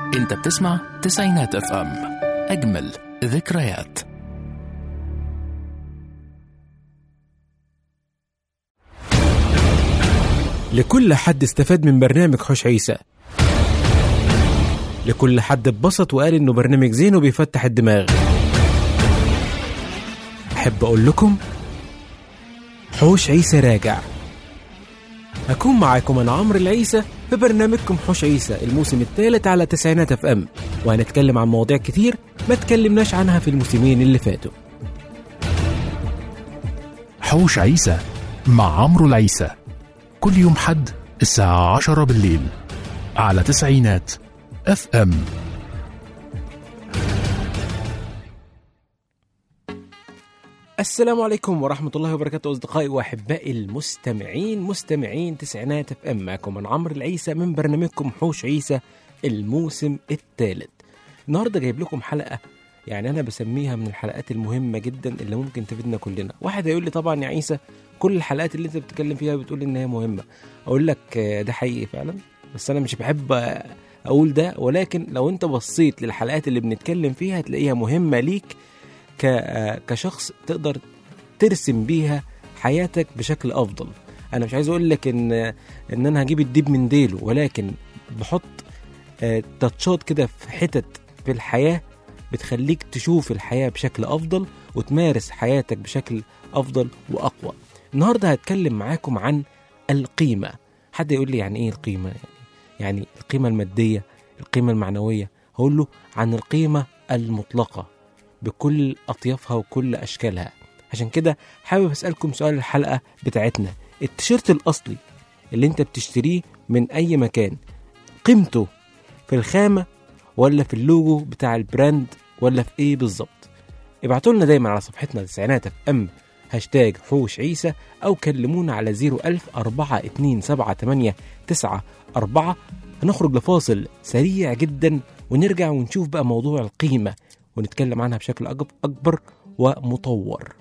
انت بتسمع تسعينات اف ام اجمل ذكريات لكل حد استفاد من برنامج حوش عيسى لكل حد اتبسط وقال انه برنامج زين وبيفتح الدماغ احب اقول لكم حوش عيسى راجع هكون معاكم انا عمرو العيسى في برنامجكم حوش عيسى الموسم الثالث على تسعينات اف ام وهنتكلم عن مواضيع كتير ما تكلمناش عنها في الموسمين اللي فاتوا حوش عيسى مع عمرو العيسى كل يوم حد الساعة عشرة بالليل على تسعينات اف ام السلام عليكم ورحمة الله وبركاته أصدقائي وأحبائي المستمعين مستمعين تسعينات اف ام معكم أنا عمرو العيسى من برنامجكم حوش عيسى الموسم الثالث النهاردة جايب لكم حلقة يعني أنا بسميها من الحلقات المهمة جدا اللي ممكن تفيدنا كلنا واحد هيقول لي طبعا يا عيسى كل الحلقات اللي أنت بتتكلم فيها بتقول إن هي مهمة أقول لك آه، ده حقيقي فعلا بس أنا مش بحب آه، أقول ده ولكن لو أنت بصيت للحلقات اللي بنتكلم فيها هتلاقيها مهمة ليك ك- آه، كشخص تقدر ترسم بيها حياتك بشكل افضل انا مش عايز اقول لك ان ان انا هجيب الديب من ديله ولكن بحط آه، تاتشات كده في حتت في الحياه بتخليك تشوف الحياه بشكل افضل وتمارس حياتك بشكل افضل واقوى النهارده هتكلم معاكم عن القيمه حد يقول لي يعني ايه القيمه يعني يعني القيمه الماديه القيمه المعنويه هقول له عن القيمه المطلقه بكل أطيافها وكل أشكالها عشان كده حابب أسألكم سؤال الحلقة بتاعتنا التيشيرت الأصلي اللي أنت بتشتريه من أي مكان قيمته في الخامة ولا في اللوجو بتاع البراند ولا في إيه بالظبط ابعتوا لنا دايما على صفحتنا تسعينات اف ام هاشتاج حوش عيسى أو كلمونا على 01000 427 9 4 هنخرج لفاصل سريع جدا ونرجع ونشوف بقى موضوع القيمة ونتكلم عنها بشكل أج- أكبر ومطور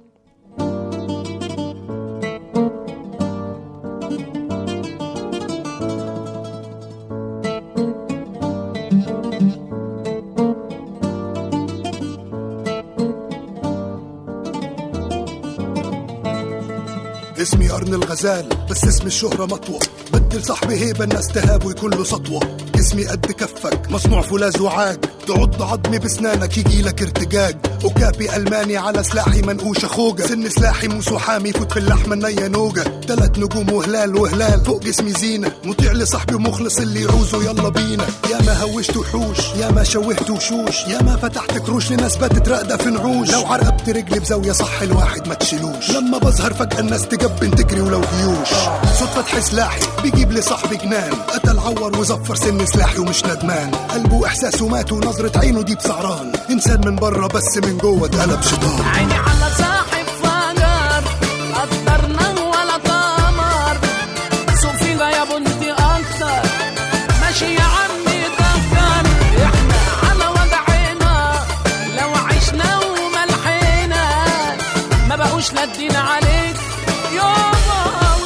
اسمي قرن الغزال بس اسم الشهرة مطوة بدي لصاحبي هيبة الناس تهاب ويكون له سطوة جسمي قد كفك مصنوع فولاذ وعاج تعض عظمي بسنانك يجي لك ارتجاج وكابي ألماني على سلاحي منقوشة خوجة سن سلاحي موس وحامي فوت في اللحمة النية نوجة تلات نجوم وهلال وهلال فوق جسمي زينة مطيع لصاحبي ومخلص اللي يعوزه يلا بينا يا ما هوشت وحوش يا ما شوهت وشوش يا ما فتحت كروش لناس باتت راقدة في نعوش لو عرقبت رجلي بزاوية صح الواحد ما تشيلوش لما بظهر فجأة الناس تجبن تجري ولو جيوش صوت فتح سلاحي بيجيب لي صاحبي جنان قتل عور وزفر سن سلاحي ومش ندمان قلبه واحساسه مات ونظرة عينه دي بسعران انسان من بره بس من جوه اتقلب شيطان عيني على صاحب فجر قدرنا ولا قمر سوق فينا يا بنتي اكتر ماشي يا عمي دكر احنا على وضعنا لو عشنا وملحنا ما بقوش ندين عليك يابا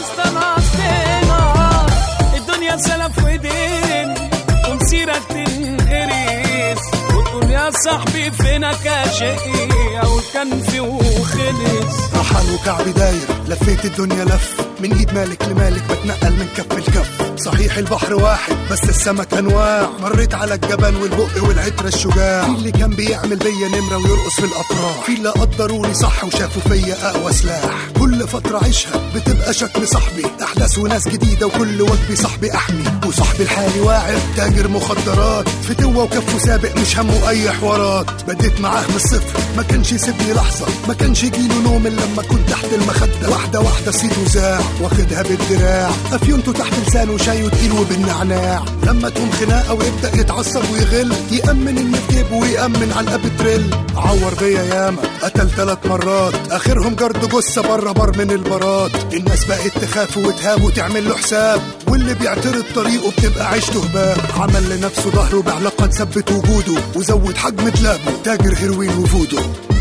واستنصتنا الدنيا سلف ودين ومسيرك تنقريس وتقول يا صاحبي فينك يا شقي او كان في وخلص رحل وكعبي داير لفيت الدنيا لف من ايد مالك لمالك بتنقل من كف لكف صحيح البحر واحد بس السمك انواع مريت على الجبل والبق والعترة الشجاع في اللي كان بيعمل بيا نمرة ويرقص في الافراح في اللي قدروني صح وشافوا فيا اقوى سلاح كل فترة عيشها بتبقى شكل صاحبي احداث وناس جديدة وكل وجبي صاحبي احمي وصاحبي الحالي واعر تاجر مخدرات فتوة وكفه سابق مش همه اي حوارات بديت معاه من الصفر ما كانش يسيبني لحظة ما كانش يجيله نوم الا لما كنت تحت المخدة واحدة واحدة صيته زاع واخدها بالدراع افيونته تحت لسانه شاي وتقيل وبالنعناع لما تقوم خناقة ويبدأ يتعصب ويغل يأمن اللي في جيبه ويأمن على الاب تريل عور بيا ياما قتل ثلاث مرات اخرهم جرد جثة بره بر من البارات الناس بقت تخاف وتهاب وتعمل له حساب واللي بيعترض طريقه بتبقى عيشته هباب عمل لنفسه ظهره بعلاقة ثبت وجوده وزود حجم دلابه تاجر هيروين وفودو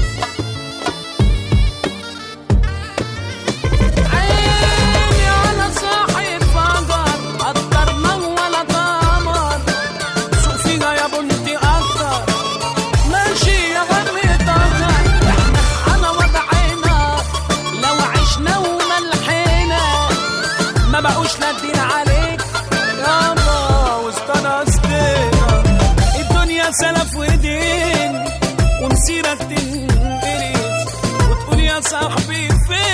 عيني على صاحب فجر قدرنا ولا قمر سوق فيها يا بقوش نادين عليك يابا واستنستنا الدنيا سلف ودين ومسيرك تنقرز وتقول يا صاحبي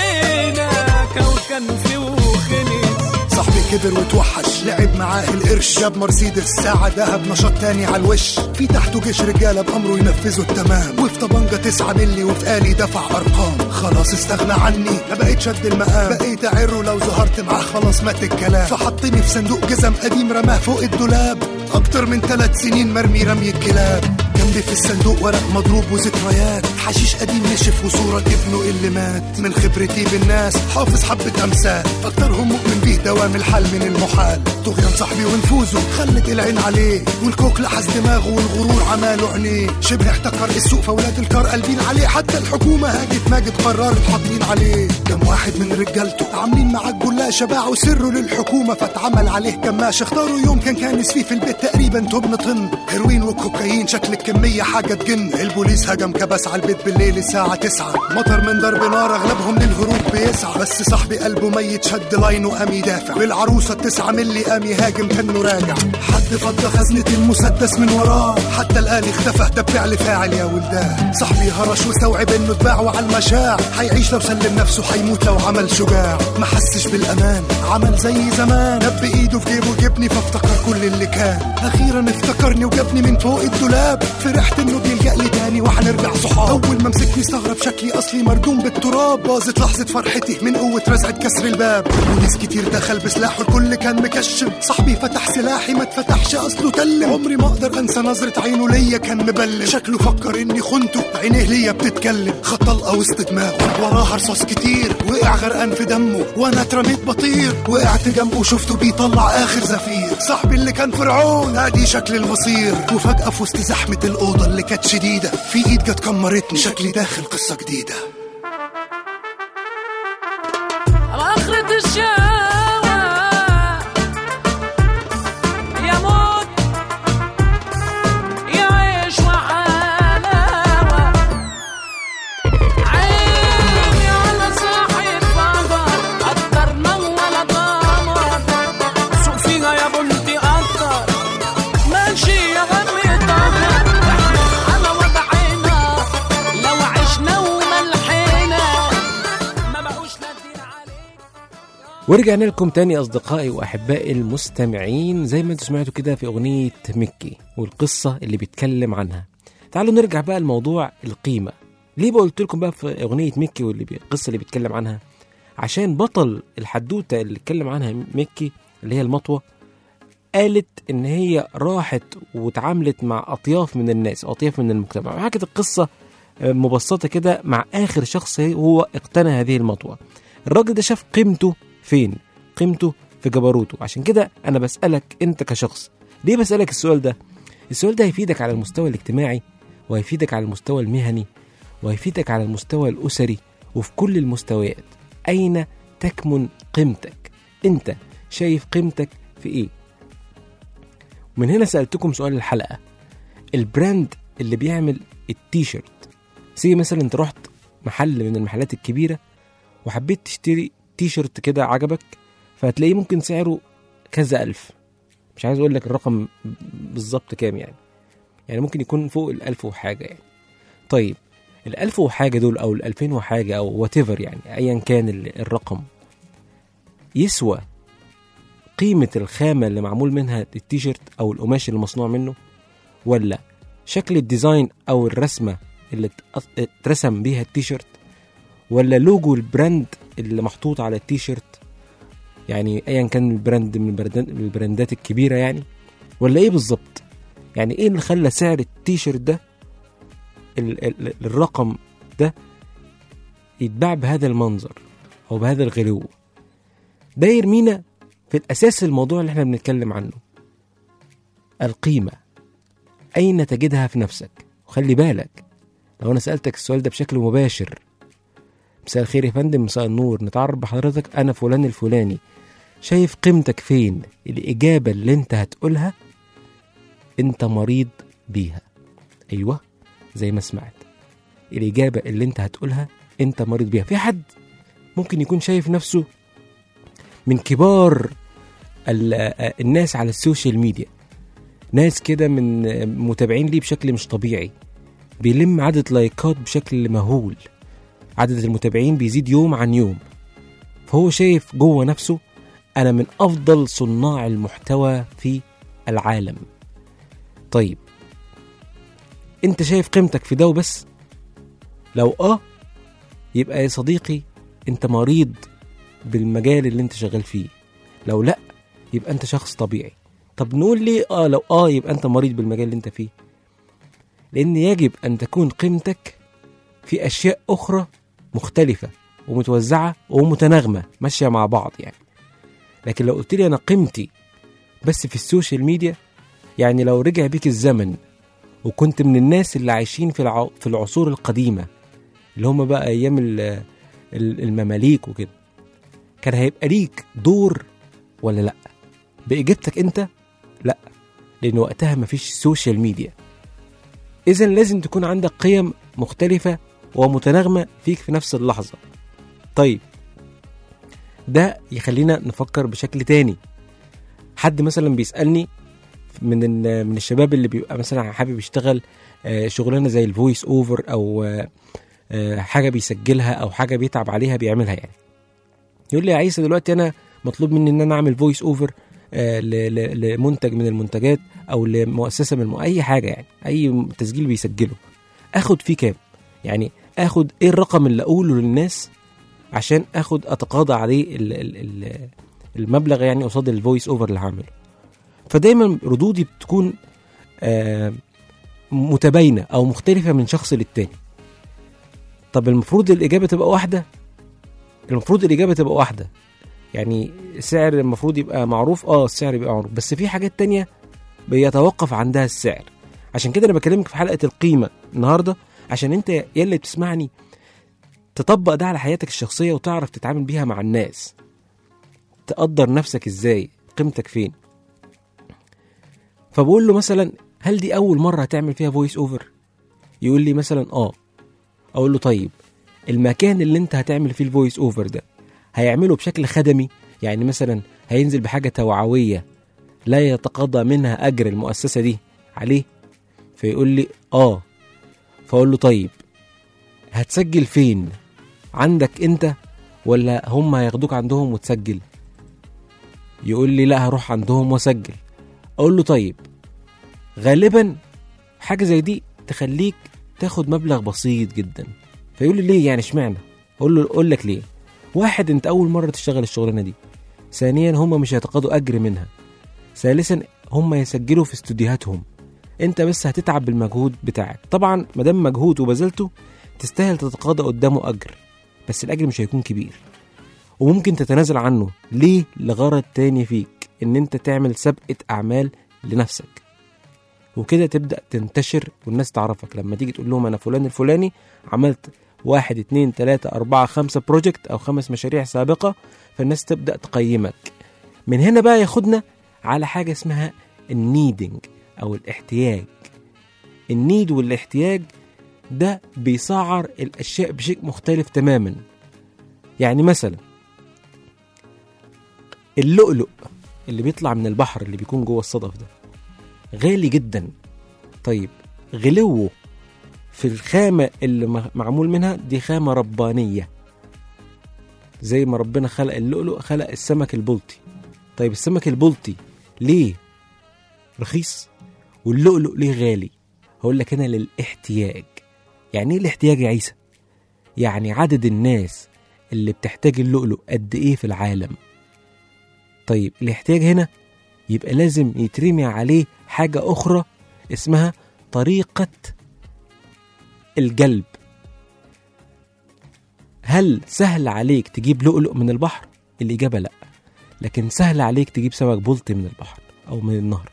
فينك او كان في وخلص صاحبي كبر وتوحش لعب معاه القرش جاب مرسيدس ساعة دهب نشاط تاني على الوش في تحته جيش رجالة بأمره ينفذوا التمام وفي طبنجة تسعة ملي وفي آلي دفع أرقام خلاص استغنى عني ما بقيت شد المقام بقيت أعره لو ظهرت معاه خلاص مات الكلام فحطني في صندوق جزم قديم رماه فوق الدولاب أكتر من ثلاث سنين مرمي رمي الكلاب جنبي في الصندوق ورق مضروب وذكريات حشيش قديم نشف وصورة ابنه اللي مات من خبرتي بالناس حافظ حبة أمثال أكترهم مؤمن بيه دوام الحال من المحال طغيان صاحبي ونفوذه خلت العين عليه والكوك لحس دماغه والغرور عماله عينيه شبه احتكر السوق فولاد الكار قلبين عليه حتى الحكومة هاجت ماجد قررت حاطين عليه كم واحد من رجالته عاملين معاه الجلاشة باعوا سره للحكومة فاتعمل عليه كماش اختاروا يوم كان كانس فيه في البيت تقريبا تبن طن هيروين وكوكايين شكل الكمية حاجة تجن البوليس هجم كبس على البيت بالليل الساعة تسعة مطر من ضرب نار اغلبهم للهروب بيسعى بس صاحبي قلبه ميت شد لاينه قام يدافع والعروسة التسعة ملي قام يهاجم كانه راجع حد فض خزنة المسدس من وراه حتى الآلي اختفى ده بفعل فاعل يا ولدان صاحبي هرش واستوعب انه اتباع على المشاع هيعيش لو سلم نفسه هيموت لو عمل شجاع ما حسش بالامان عمل زي زمان دب ايده في جيبه جبني فافتكر كل اللي كان اخيرا افتكرني وجابني من فوق الدولاب فرحت انه بيلجأ لي تاني وهنرجع صحاب اول ما مسكني استغرب شكلي اصلي مردوم بالتراب باظت لحظه فرحتي من قوه رزعه كسر الباب وناس كتير دخل بسلاحه الكل كان مكشم صاحبي فتح سلاحي ما اتفتحش اصله تلم عمري ما اقدر انسى نظره عينه ليا كان مبلم شكله فكر اني خنته عينيه ليا بتتكلم خد طلقه وسط دماغه وراها رصاص كتير وقع غرقان في دمه وانا اترميت بطير وقعت جنبه وشفته بيطلع اخر زفير صاحبي اللي كان فرعون ادي شكل المصير وفجاه في وسط زحمه الاوضه اللي كانت شديده في ايد جت كمرتني شكلي داخل قصه جديده على آخرة الشارع يا موت يا عيش وحلاوة عيني على صاحب بابا أكتر من ولا ضامر سوق فيها يا بنتي أكتر ماشي يا غمي طهر على وضعنا لو عشنا وملحنا ما بقوش نادين عليك ورجعنا لكم تاني أصدقائي وأحبائي المستمعين زي ما انتم سمعتوا كده في أغنية مكي والقصة اللي بيتكلم عنها تعالوا نرجع بقى لموضوع القيمة ليه بقولت لكم بقى في أغنية مكي واللي بي... القصة اللي بيتكلم عنها عشان بطل الحدوتة اللي اتكلم عنها مكي اللي هي المطوة قالت إن هي راحت وتعاملت مع أطياف من الناس أطياف من المجتمع وحكت القصة آه، مبسطة كده مع آخر شخص هو اقتنى هذه المطوة الراجل ده شاف قيمته فين قيمته في جبروته عشان كده انا بسالك انت كشخص ليه بسالك السؤال ده السؤال ده هيفيدك على المستوى الاجتماعي وهيفيدك على المستوى المهني وهيفيدك على المستوى الاسري وفي كل المستويات اين تكمن قيمتك انت شايف قيمتك في ايه من هنا سالتكم سؤال الحلقه البراند اللي بيعمل التيشيرت سي مثلا انت رحت محل من المحلات الكبيره وحبيت تشتري تيشرت كده عجبك فهتلاقيه ممكن سعره كذا ألف مش عايز أقول لك الرقم بالظبط كام يعني يعني ممكن يكون فوق الألف وحاجة يعني طيب الألف وحاجة دول أو الألفين وحاجة أو واتيفر يعني أيا كان ال- الرقم يسوى قيمة الخامة اللي معمول منها التيشيرت أو القماش اللي مصنوع منه ولا شكل الديزاين أو الرسمة اللي اتق- اترسم بيها التيشيرت ولا لوجو البراند اللي محطوط على التيشيرت يعني ايا كان البراند من البراندات- من البراندات الكبيره يعني ولا ايه بالظبط يعني ايه اللي خلى سعر التيشيرت ده ال- ال- الرقم ده يتباع بهذا المنظر او بهذا الغلو ده يرمينا في الاساس الموضوع اللي احنا بنتكلم عنه القيمه اين تجدها في نفسك وخلي بالك لو انا سالتك السؤال ده بشكل مباشر مساء الخير يا فندم مساء النور نتعرف بحضرتك انا فلان الفلاني شايف قيمتك فين الاجابه اللي انت هتقولها انت مريض بيها ايوه زي ما سمعت الاجابه اللي انت هتقولها انت مريض بيها في حد ممكن يكون شايف نفسه من كبار ال- آه، الناس على السوشيال ميديا ناس كده من آه، متابعين ليه بشكل مش طبيعي بيلم عدد لايكات بشكل مهول عدد المتابعين بيزيد يوم عن يوم فهو شايف جوه نفسه انا من افضل صناع المحتوى في العالم طيب انت شايف قيمتك في ده وبس لو اه يبقى يا صديقي انت مريض بالمجال اللي انت شغال فيه لو لا يبقى انت شخص طبيعي طب نقول ليه اه لو اه يبقى انت مريض بالمجال اللي انت فيه لان يجب ان تكون قيمتك في اشياء اخرى مختلفه ومتوزعه ومتناغمه ماشيه مع بعض يعني لكن لو قلت لي انا قيمتي بس في السوشيال ميديا يعني لو رجع بيك الزمن وكنت من الناس اللي عايشين في الع... في العصور القديمه اللي هم بقى ايام ال... ال- المماليك وكده كان هيبقى ليك دور ولا لا باجابتك انت لا لان وقتها مفيش سوشيال ميديا اذا لازم تكون عندك قيم مختلفه ومتناغمه فيك في نفس اللحظه طيب ده يخلينا نفكر بشكل تاني حد مثلا بيسالني من ال- من الشباب اللي بيبقى مثلا حابب يشتغل آه، شغلانه زي الفويس اوفر او آه، آه، حاجه بيسجلها او حاجه بيتعب عليها بيعملها يعني يقول لي يا عيسى دلوقتي انا مطلوب مني ان انا اعمل فويس اوفر لمنتج من المنتجات او لمؤسسه من الم... اي حاجه يعني اي تسجيل بيسجله اخد فيه كام يعني اخد ايه الرقم اللي اقوله للناس عشان اخد اتقاضى عليه ال ال ال المبلغ يعني قصاد الفويس اوفر اللي هعمله فدايما ردودي بتكون آه متباينه او مختلفه من شخص للتاني طب المفروض الاجابه تبقى واحده المفروض الاجابه تبقى واحده يعني السعر المفروض يبقى معروف اه السعر يبقى معروف بس في حاجات تانية بيتوقف عندها السعر عشان كده انا بكلمك في حلقه القيمه النهارده عشان انت يا اللي بتسمعني تطبق ده على حياتك الشخصيه وتعرف تتعامل بيها مع الناس تقدر نفسك ازاي قيمتك فين فبقول له مثلا هل دي اول مره هتعمل فيها فويس اوفر يقول لي مثلا اه اقول له طيب المكان اللي انت هتعمل فيه الفويس اوفر ده هيعمله بشكل خدمي يعني مثلا هينزل بحاجه توعويه لا يتقاضى منها اجر المؤسسه دي عليه فيقول لي اه فاقول له طيب هتسجل فين عندك انت ولا هم هياخدوك عندهم وتسجل يقول لي لا هروح عندهم واسجل اقول له طيب غالبا حاجه زي دي تخليك تاخد مبلغ بسيط جدا فيقول لي ليه يعني اشمعنى اقول له اقول لك ليه واحد انت اول مره تشتغل الشغلانه دي ثانيا هم مش هيتقاضوا اجر منها ثالثا هم يسجلوا في استوديوهاتهم انت بس هتتعب بالمجهود بتاعك طبعا ما دام مجهود وبذلته تستاهل تتقاضى قدامه اجر بس الاجر مش هيكون كبير وممكن تتنازل عنه ليه لغرض تاني فيك ان انت تعمل سابقه اعمال لنفسك وكده تبدا تنتشر والناس تعرفك لما تيجي تقول لهم انا فلان الفلاني عملت واحد اتنين تلاتة أربعة خمسة بروجكت أو خمس مشاريع سابقة فالناس تبدأ تقيمك من هنا بقى ياخدنا على حاجة اسمها النيدنج أو الاحتياج النيد والاحتياج ده بيسعر الأشياء بشيء مختلف تماما يعني مثلا اللؤلؤ اللي بيطلع من البحر اللي بيكون جوه الصدف ده غالي جدا طيب غلوه في الخامة اللي م- معمول منها دي خامة ربانية زي ما ربنا خلق اللؤلؤ خلق السمك البلطي طيب السمك البلطي ليه رخيص واللؤلؤ ليه غالي هقول لك هنا للاحتياج يعني ايه الاحتياج يا عيسى يعني عدد الناس اللي بتحتاج اللؤلؤ قد ايه في العالم طيب الاحتياج هنا يبقى لازم يترمي عليه حاجة أخرى اسمها طريقة الجلب هل سهل عليك تجيب لؤلؤ من البحر؟ الإجابة لأ لكن سهل عليك تجيب سمك بلطي من البحر أو من النهر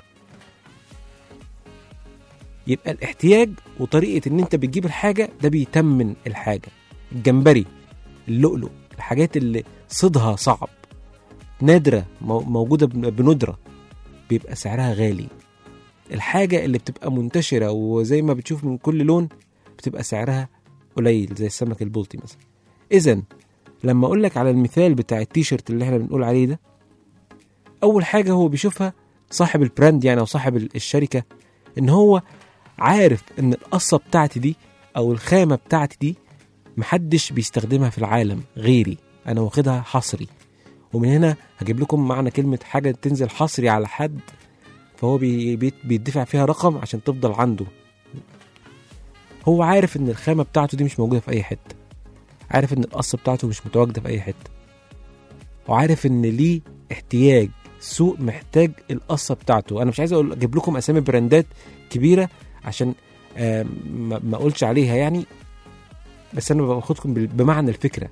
يبقى الاحتياج وطريقة إن أنت بتجيب الحاجة ده بيتمن الحاجة الجمبري اللؤلؤ الحاجات اللي صيدها صعب نادرة مو- موجودة بن- بندرة بيبقى سعرها غالي الحاجة اللي بتبقى منتشرة وزي ما بتشوف من كل لون بتبقى سعرها قليل زي السمك البلطي مثلا إذا لما اقول لك على المثال بتاع التيشيرت اللي احنا بنقول عليه ده اول حاجه هو بيشوفها صاحب البراند يعني او صاحب ال- الشركه ان هو عارف ان القصه بتاعتي دي او الخامه بتاعتي دي محدش بيستخدمها في العالم غيري انا واخدها حصري ومن هنا هجيب لكم معنى كلمه حاجه تنزل حصري على حد فهو بي بي- بيدفع فيها رقم عشان تفضل عنده هو عارف ان الخامه بتاعته دي مش موجوده في اي حته عارف ان القصه بتاعته مش متواجده في اي حته وعارف ان ليه احتياج سوق محتاج القصه بتاعته انا مش عايز اقول اجيب لكم اسامي براندات كبيره عشان آه، ما ما اقولش عليها يعني بس انا باخدكم بال- بمعنى الفكره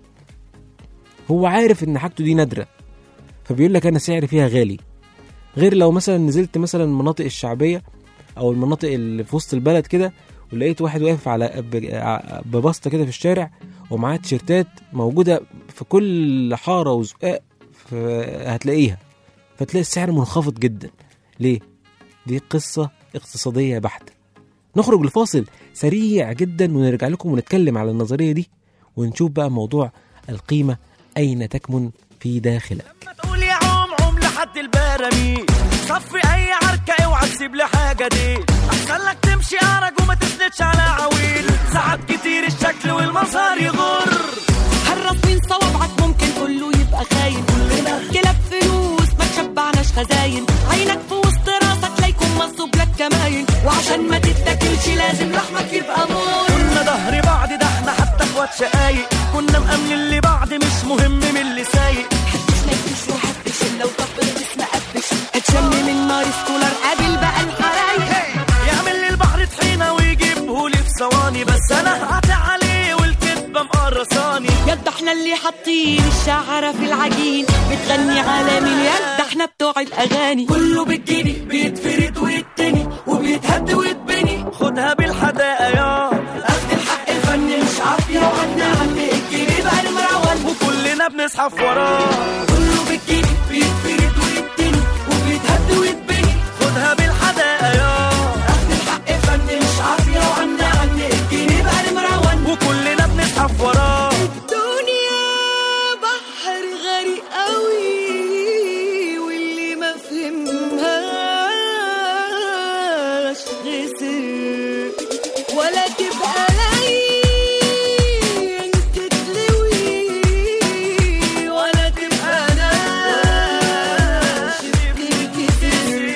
هو عارف ان حاجته دي نادره فبيقول لك انا سعري فيها غالي غير لو مثلا نزلت مثلا المناطق الشعبيه او المناطق اللي في وسط البلد كده ولقيت واحد واقف على ب- ببسطه كده في الشارع ومعاه تيشيرتات موجوده في كل حاره وزقاق ف- هتلاقيها فتلاقي السعر منخفض جدا ليه دي قصه اقتصاديه بحته نخرج لفاصل سريع جدا ونرجع لكم ونتكلم على النظريه دي ونشوف بقى موضوع القيمه اين تكمن في داخلك ما تقول يا عم عم لحد البراميل صفي اي عركه اوعى تسيب لي حاجه دي احسن لك تمشي ارج وما تسندش على عويل ساعات كتير الشكل والمظهر يغر حرص من صوابعك ممكن كله يبقى خاين كلنا كلاب فلوس ما تشبعناش خزاين عينك في وسط راسك لا يكون منصوب لك كماين وعشان ما تتاكلش لازم لحمك يبقى مور كنا ظهر بعض ده احنا حتى اخوات شقايق كنا مأمنين لبعض مش مهم من اللي سايق حدش ما يفيش وحدش الا وطبل بس ما قبش اتشم من نار سكولر قابل بقى الحرايق يعمل لي البحر طحينه ويجيبه لي في ثواني بس انا هقطع عليه والكدبه مقرصاني يد احنا اللي حاطين الشعرة في العجين بتغني على مليان ده احنا بتوع الاغاني كله بالجني بيتفرد ويتني وبيتهد ويتبني خدها بالحداقة يا اخد الحق الفني مش عافية وعنا عني الجني بقى المروان وكلنا بنزحف وراه كله بالجني بيتفرد ويتني وبيتهد ويتبني خدها بالحداقة يا اخد الحق الفني مش عافية وعنا عني الجني بقى المروان وكلنا بنزحف وراه الدنيا بحر غريق قوي واللي ما فهمهاش غسر ولا تبقى لين تتلوي ولا تبقى ناش تتكسر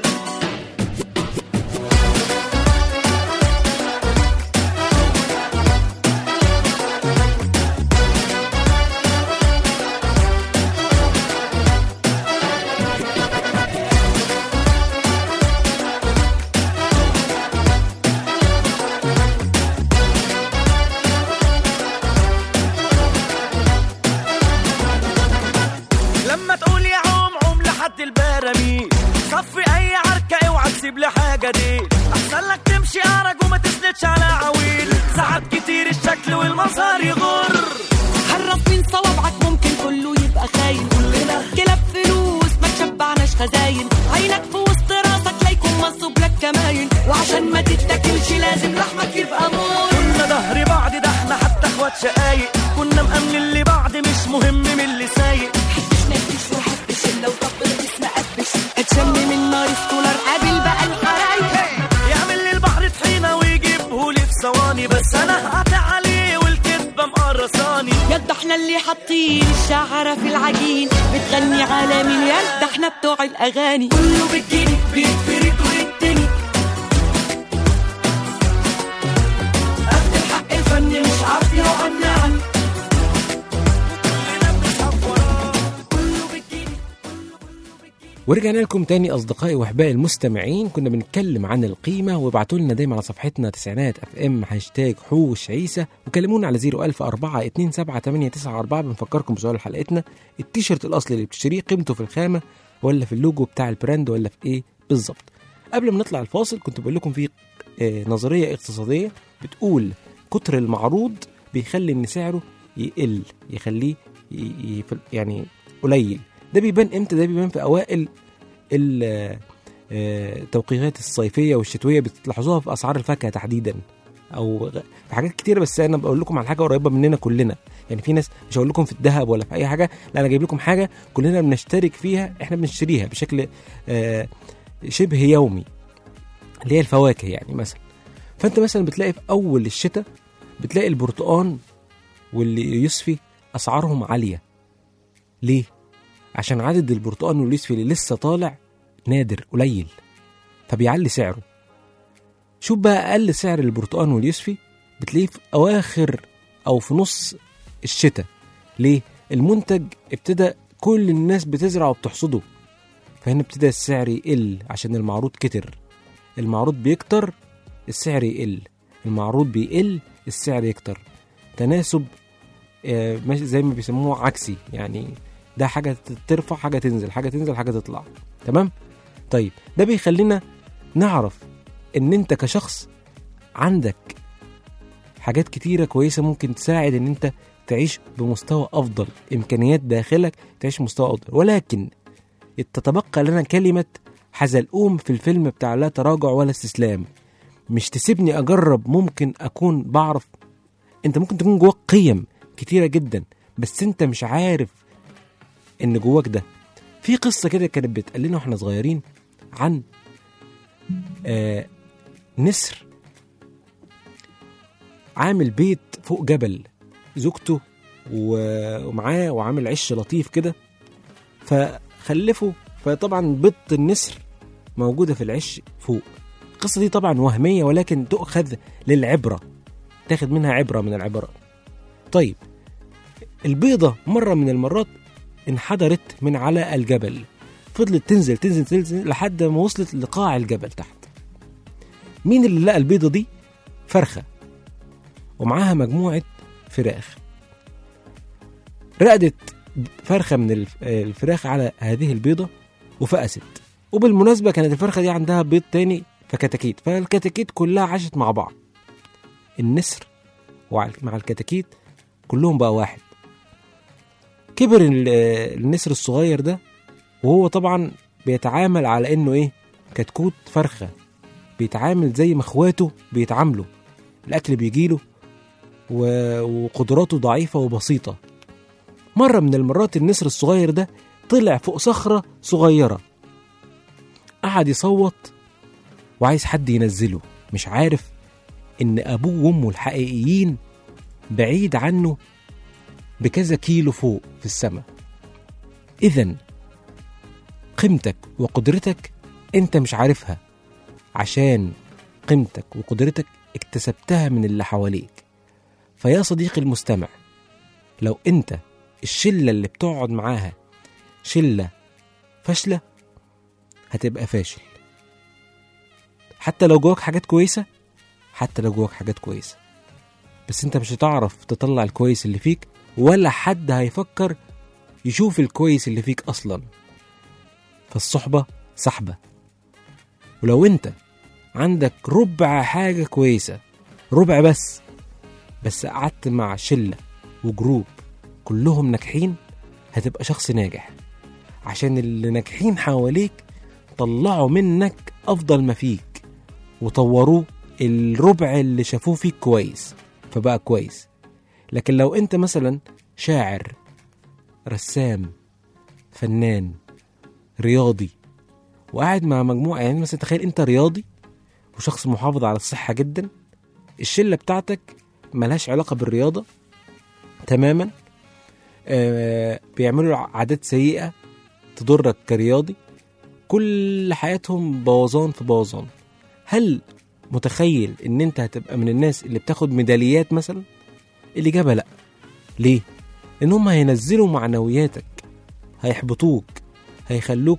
لما تقول يا عم عم لحد البراميل صفي اي عركه اوعى تسيب لي حاجه دي احسن لك تمشي ارج وما تسندش على عويل ساعات كتير الشكل والمظهر يغر حرص من صوابعك ممكن كله يبقى خاين كلنا كلاب فلوس ما تشبعناش خزاين عينك في وسط راسك لا يكون منصوب لك كماين وعشان ما تتاكلش لازم لحمك يبقى مور كنا ظهر بعض ده احنا حتى اخوات شقايق كنا مأمنين لبعض مش مهم من اللي سايق حدش ما يفيش وحدش الا وطبل بس ما قبش اتشم من نار سكولر قابل بقى الحرايق يعمل لي البحر طحينه ويجيبه لي في ثواني بس انا هقطع عليه والكدبه مقرصاني يد احنا اللي حاطين الشعرة في العجين بتغني على مليان ده احنا بتوع الاغاني كله بالجني بيتفرد ويتني اخد الحق الفني مش عافية وعنا عني كلنا بنزحف وراه كله بالجني ورجعنا لكم تاني اصدقائي واحبائي المستمعين كنا بنتكلم عن القيمه وابعتوا لنا دايما على صفحتنا تسعينات اف ام هاشتاج حوش عيسى وكلمونا على 01004 27894 بنفكركم بسؤال حلقتنا التيشيرت الاصلي اللي بتشتريه قيمته في الخامه ولا في اللوجو بتاع البراند ولا في ايه بالظبط قبل ما نطلع الفاصل كنت بقول لكم في آه، نظريه اقتصاديه بتقول كتر المعروض بيخلي ان سعره يقل يخليه ي- ي- يعني قليل ده بيبان امتى ده بيبان في اوائل ال- آه، التوقيتات الصيفيه والشتويه بتلاحظوها في اسعار الفاكهه تحديدا او غ- في حاجات كتيره بس انا بقول لكم على حاجه قريبه مننا كلنا يعني في ناس مش هقول لكم في الذهب ولا في اي حاجه لا انا جايب لكم حاجه كلنا بنشترك فيها احنا بنشتريها بشكل آه شبه يومي اللي هي الفواكه يعني مثلا فانت مثلا بتلاقي في اول الشتاء بتلاقي البرتقان واللي يصفي اسعارهم عاليه ليه عشان عدد البرتقان واليوسفي اللي لسه طالع نادر قليل فبيعلي سعره شوف بقى اقل سعر البرتقان واليوسفي بتلاقيه في اواخر او في نص الشتاء ليه المنتج ابتدى كل الناس بتزرع وبتحصده فهنا ابتدى السعر يقل عشان المعروض كتر المعروض بيكتر السعر يقل المعروض بيقل السعر يكتر تناسب آه، ماشي زي ما بيسموه عكسي يعني ده حاجة ترفع حاجة تنزل حاجة تنزل حاجة تطلع تمام طيب ده بيخلينا نعرف ان انت كشخص عندك حاجات كتيرة كويسة ممكن تساعد ان انت تعيش بمستوى افضل امكانيات داخلك تعيش بمستوى افضل ولكن تتبقى لنا كلمة حزلقوم في الفيلم بتاع لا تراجع ولا استسلام مش تسيبني اجرب ممكن اكون بعرف انت ممكن تكون جواك قيم كتيرة جدا بس انت مش عارف ان جواك ده في قصة كده كانت بتقال لنا واحنا صغيرين عن آه نسر عامل بيت فوق جبل زوجته و- ومعاه وعامل عش لطيف كده فخلفوا فطبعا بيضة النسر موجودة في العش فوق القصة دي طبعا وهمية ولكن تؤخذ للعبرة تاخد منها عبرة من العبرات طيب البيضة مرة من المرات انحدرت من على الجبل فضلت تنزل تنزل تنزل لحد ما وصلت لقاع الجبل تحت مين اللي لقى البيضة دي؟ فرخة ومعاها مجموعة فراخ رقدت فرخة من الف- الفراخ على هذه البيضة وفقست وبالمناسبة كانت الفرخة دي عندها بيض تاني فكتاكيت فالكتاكيت كلها عاشت مع بعض النسر وع- مع الكتاكيت كلهم بقى واحد كبر ال- النسر الصغير ده وهو طبعا بيتعامل على انه ايه كتكوت فرخه بيتعامل زي ما اخواته بيتعاملوا الاكل بيجيله و- وقدراته ضعيفه وبسيطه مره من المرات النسر الصغير ده طلع فوق صخره صغيره قعد يصوت وعايز حد ينزله مش عارف ان ابوه وامه الحقيقيين بعيد عنه بكذا كيلو فوق في السماء اذا قيمتك وقدرتك انت مش عارفها عشان قيمتك وقدرتك اكتسبتها من اللي حواليك فيا صديقي المستمع لو انت الشلة اللي بتقعد معاها شلة فاشلة هتبقى فاشل حتى لو جواك حاجات كويسة حتى لو جواك حاجات كويسة بس انت مش هتعرف تطلع الكويس اللي فيك ولا حد هيفكر يشوف الكويس اللي فيك اصلا فالصحبة سحبة ولو انت عندك ربع حاجة كويسة ربع بس بس قعدت مع شلة وجروب كلهم ناجحين هتبقى شخص ناجح عشان اللي ناجحين حواليك طلعوا منك أفضل ما فيك وطوروه الربع اللي شافوه فيك كويس فبقى كويس لكن لو انت مثلا شاعر رسام فنان رياضي وقاعد مع مجموعة يعني مثلا تخيل انت رياضي وشخص محافظ على الصحة جدا الشلة بتاعتك ملهاش علاقة بالرياضة تماما آه بيعملوا عادات سيئة تضرك كرياضي كل حياتهم بوظان في بوظان هل متخيل ان انت هتبقى من الناس اللي بتاخد ميداليات مثلا الإجابة لأ ليه؟ لأن هم هينزلوا معنوياتك هيحبطوك هيخلوك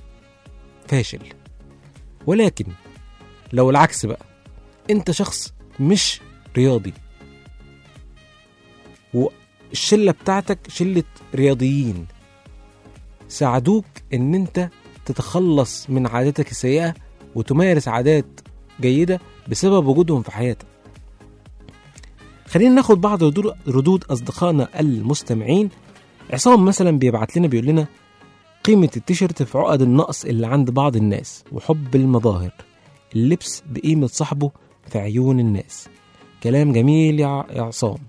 فاشل ولكن لو العكس بقى انت شخص مش رياضي والشلة بتاعتك شلة رياضيين ساعدوك ان انت تتخلص من عاداتك السيئة وتمارس عادات جيدة بسبب وجودهم في حياتك خلينا ناخد بعض ردود, ردود أصدقائنا المستمعين عصام مثلا بيبعت لنا بيقول لنا قيمة التيشيرت في عقد النقص اللي عند بعض الناس وحب المظاهر اللبس بقيمة صاحبه في عيون الناس كلام جميل يا ع- يا عصام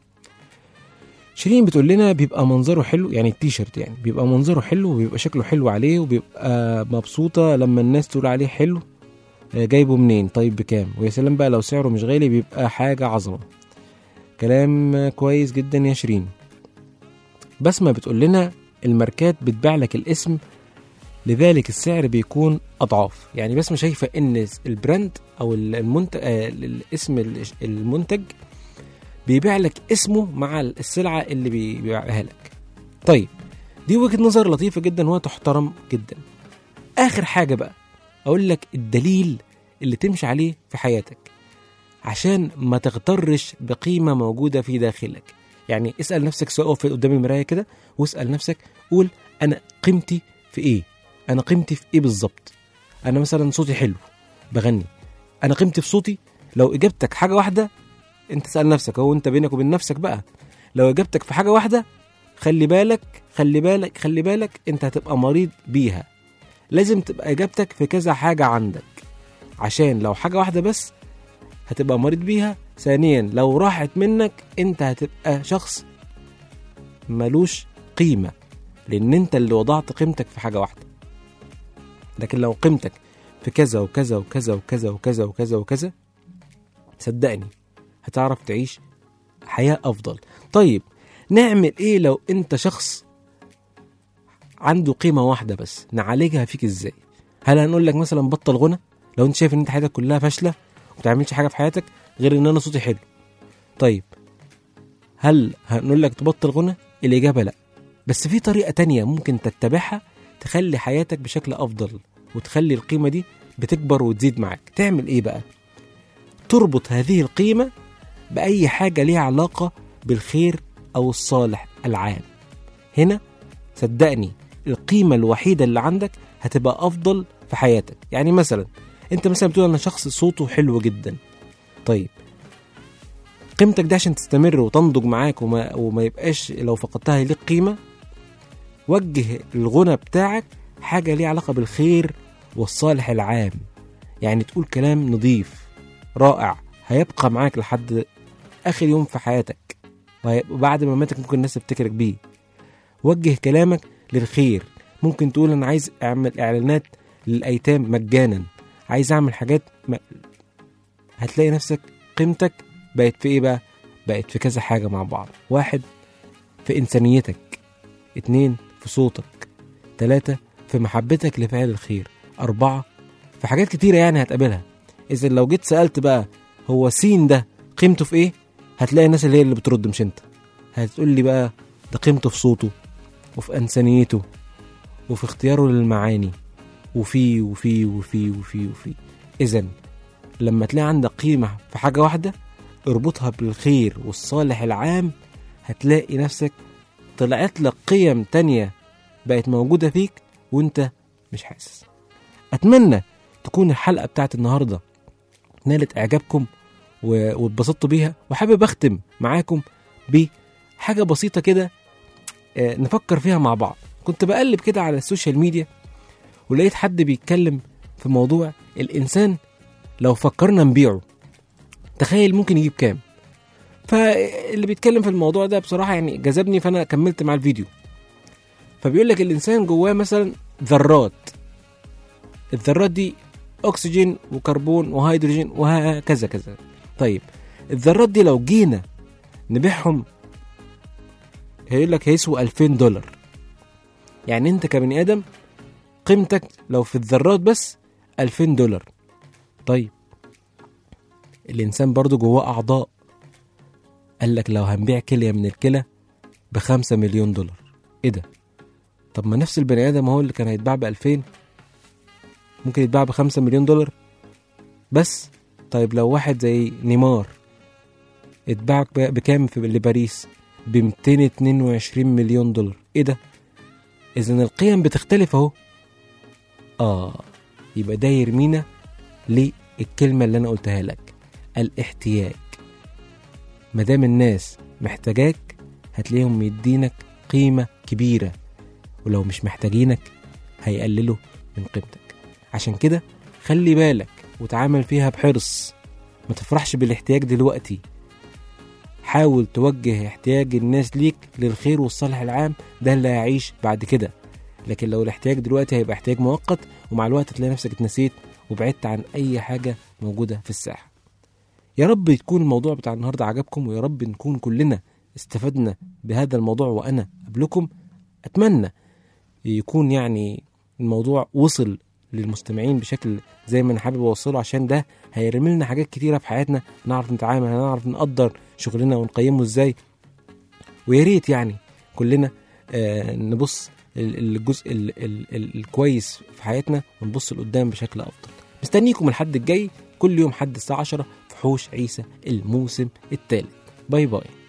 شيرين بتقول لنا بيبقى منظره حلو يعني التيشيرت يعني بيبقى منظره حلو وبيبقى شكله حلو عليه وبيبقى مبسوطة لما الناس تقول عليه حلو آه، جايبه منين طيب بكام ويا سلام بقى لو سعره مش غالي بيبقى حاجة عظمة كلام آه، كويس جدا يا شيرين بسمة بتقول لنا الماركات بتبيع لك الاسم لذلك السعر بيكون اضعاف يعني بس شايفه ان البراند او المنتج آه الاسم ال- المنتج بيبيع لك اسمه مع السلعه اللي بي- بيبيعها لك طيب دي وجهه نظر لطيفه جدا وتحترم جدا اخر حاجه بقى اقول لك الدليل اللي تمشي عليه في حياتك عشان ما تغترش بقيمه موجوده في داخلك يعني اسال نفسك سؤال اقف قدام المرايه كده واسال نفسك قول انا قيمتي في ايه انا قيمتي في ايه بالظبط انا مثلا صوتي حلو بغني انا قيمتي في صوتي لو اجابتك حاجه واحده انت سال نفسك هو انت بينك وبين نفسك بقى لو اجابتك في حاجه واحده خلي بالك خلي بالك خلي بالك انت هتبقى مريض بيها لازم تبقى اجابتك في كذا حاجه عندك عشان لو حاجه واحده بس هتبقى مريض بيها ثانيا لو راحت منك انت هتبقى شخص ملوش قيمه لان انت اللي وضعت قيمتك في حاجه واحده لكن لو قيمتك في كذا وكذا وكذا وكذا وكذا وكذا وكذا صدقني هتعرف تعيش حياة أفضل طيب نعمل إيه لو أنت شخص عنده قيمة واحدة بس نعالجها فيك إزاي هل هنقول لك مثلا بطل غنى لو أنت شايف إن أنت حياتك كلها فاشلة وما بتعملش حاجة في حياتك غير إن أنا صوتي حلو طيب هل هنقول لك تبطل غنى الإجابة لأ بس في طريقة تانية ممكن تتبعها تخلي حياتك بشكل افضل وتخلي القيمه دي بتكبر وتزيد معاك تعمل ايه بقى تربط هذه القيمه باي حاجه ليها علاقه بالخير او الصالح العام هنا صدقني القيمه الوحيده اللي عندك هتبقى افضل في حياتك يعني مثلا انت مثلا بتقول انا شخص صوته حلو جدا طيب قيمتك دي عشان تستمر وتنضج معاك وما, وما يبقاش لو فقدتها يليق قيمه وجه الغنى بتاعك حاجة ليها علاقة بالخير والصالح العام يعني تقول كلام نظيف رائع هيبقى معاك لحد آخر يوم في حياتك وهي- وبعد ما ماتك ممكن الناس تفتكرك بيه وجه كلامك للخير ممكن تقول أنا عايز أعمل إعلانات للأيتام مجانا عايز أعمل حاجات م... هتلاقي نفسك قيمتك بقت في إيه بقى؟ بقت في كذا حاجة مع بعض واحد في إنسانيتك اتنين في صوتك تلاتة في محبتك لفعل الخير أربعة في حاجات كتيرة يعني هتقابلها إذا لو جيت سألت بقى هو سين ده قيمته في إيه هتلاقي الناس اللي هي اللي بترد مش أنت هتقول لي بقى ده قيمته في صوته وفي إنسانيته وفي اختياره للمعاني وفي وفي وفي وفي وفي إذا لما تلاقي عندك قيمة في حاجة واحدة اربطها بالخير والصالح العام هتلاقي نفسك طلعت لك قيم تانية بقت موجودة فيك وانت مش حاسس أتمنى تكون الحلقة بتاعت النهاردة نالت إعجابكم و- واتبسطتوا بيها وحابب أختم معاكم بحاجة بسيطة كده آه، نفكر فيها مع بعض كنت بقلب كده على السوشيال ميديا ولقيت حد بيتكلم في موضوع الإنسان لو فكرنا نبيعه تخيل ممكن يجيب كام فاللي بيتكلم في الموضوع ده بصراحة يعني جذبني فأنا كملت مع الفيديو فبيقول لك الإنسان جواه مثلا ذرات الذرات دي أكسجين وكربون وهيدروجين وهكذا كذا طيب الذرات دي لو جينا نبيعهم هيقول لك هيسووا 2000 دولار يعني انت كبني ادم قيمتك لو في الذرات بس 2000 دولار طيب الانسان برضو جواه اعضاء قال لك لو هنبيع كليه من الكلى بخمسة مليون دولار ايه ده طب ما نفس البني ادم هو اللي كان هيتباع ب 2000 ممكن يتباع بخمسة مليون دولار بس طيب لو واحد زي نيمار اتباع ب- بكام في لباريس ب 222 مليون دولار ايه ده اذا القيم بتختلف اهو اه يبقى ده يرمينا للكلمه اللي انا قلتها لك الاحتياج مادام الناس محتاجاك هتلاقيهم مدينك قيمه كبيره ولو مش محتاجينك هيقللوا من قيمتك عشان كده خلي بالك وتعامل فيها بحرص ما تفرحش بالاحتياج دلوقتي حاول توجه احتياج الناس ليك للخير والصالح العام ده اللي هيعيش بعد كده لكن لو الاحتياج دلوقتي هيبقى احتياج مؤقت ومع الوقت تلاقي نفسك اتنسيت وبعدت عن اي حاجه موجوده في الساحه يا رب يكون الموضوع بتاع النهارده عجبكم ويا رب نكون كلنا استفدنا بهذا الموضوع وانا قبلكم اتمنى يكون يعني الموضوع وصل للمستمعين بشكل زي ما انا حابب اوصله عشان ده هيرمي لنا حاجات كتيره في حياتنا نعرف نتعامل هنعرف نقدر شغلنا ونقيمه ازاي ويا ريت يعني كلنا آه نبص ال- الجزء ال- ال- ال- الكويس في حياتنا ونبص لقدام بشكل افضل مستنيكم الحد الجاي كل يوم حد الساعه 10 في حوش عيسى الموسم الثالث باي باي